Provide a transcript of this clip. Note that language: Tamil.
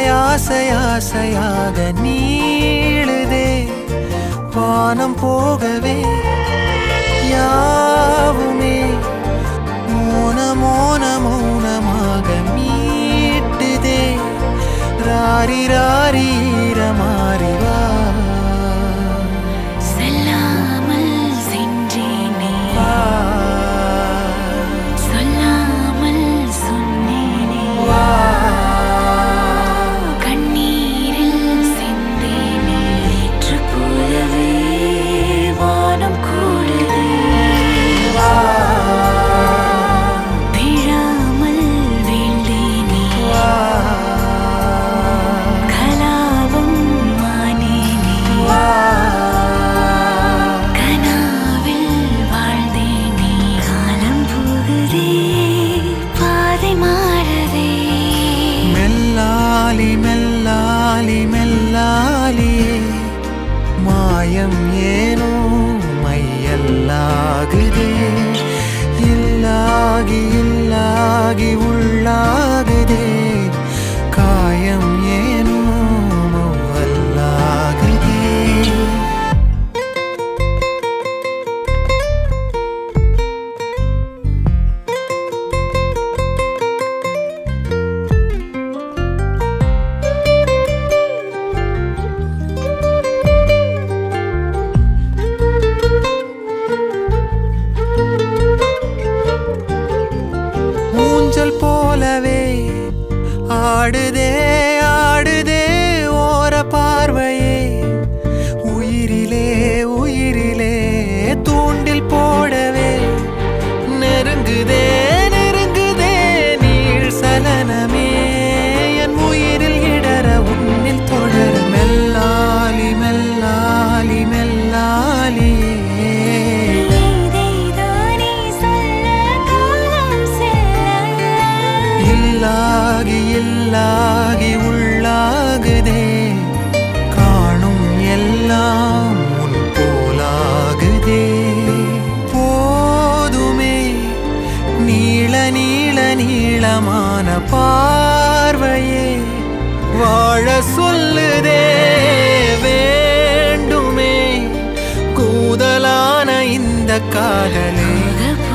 ஆசை ஆசை ஆசையாக நீளுதே வானம் போகவே யாவுமே மோன மோன மௌனமாக மீட்டுதே ராரி ராரி மாறி வா செல்லாமல் சென்றேனே வா, சொல்லாமல் சொன்னேனே வா. கண்ணீரில் சென்றேனே நேற்று போலவே வானம் கூடுதே விழாமல் வீழ்ந்தேனே கலாபம் மானேனே கனாவில் வாழ்ந்தேனே காலம் போகுதே பாதை மாறதே மெல்லாலி மெல்லாலி மெல்லாலியே மாயம் ஏனோ மையல்லாகுதே இல்லாகி இல்லாகி உள்ளாகுதே காயம் ஏனோ மவ்வல்லாகுதே ஊஞ்சல் போலவே ஆடுதே ஆடுதே ஓர பார்வையே உயிரிலே உயிரிலே தூண்டில் போடவே நெருங்குதே நெருங்குதே நீள் சலனமே என் உயிரில் இடர உன்னில் தொடர மெல்லாலி மெல்லாலி மெல்லாலியே இதைதானே சொல்ல காலம் செல்ல இல்லாகி இல்லாகி உள்ளாகுதே காணும் எல்லாம் உன் போலாகுதே போதுமே நீள நீள நீளமான பார்வையே வாழ சொல்லுதே வேண்டுமே கூதலான இந்த காதலே போக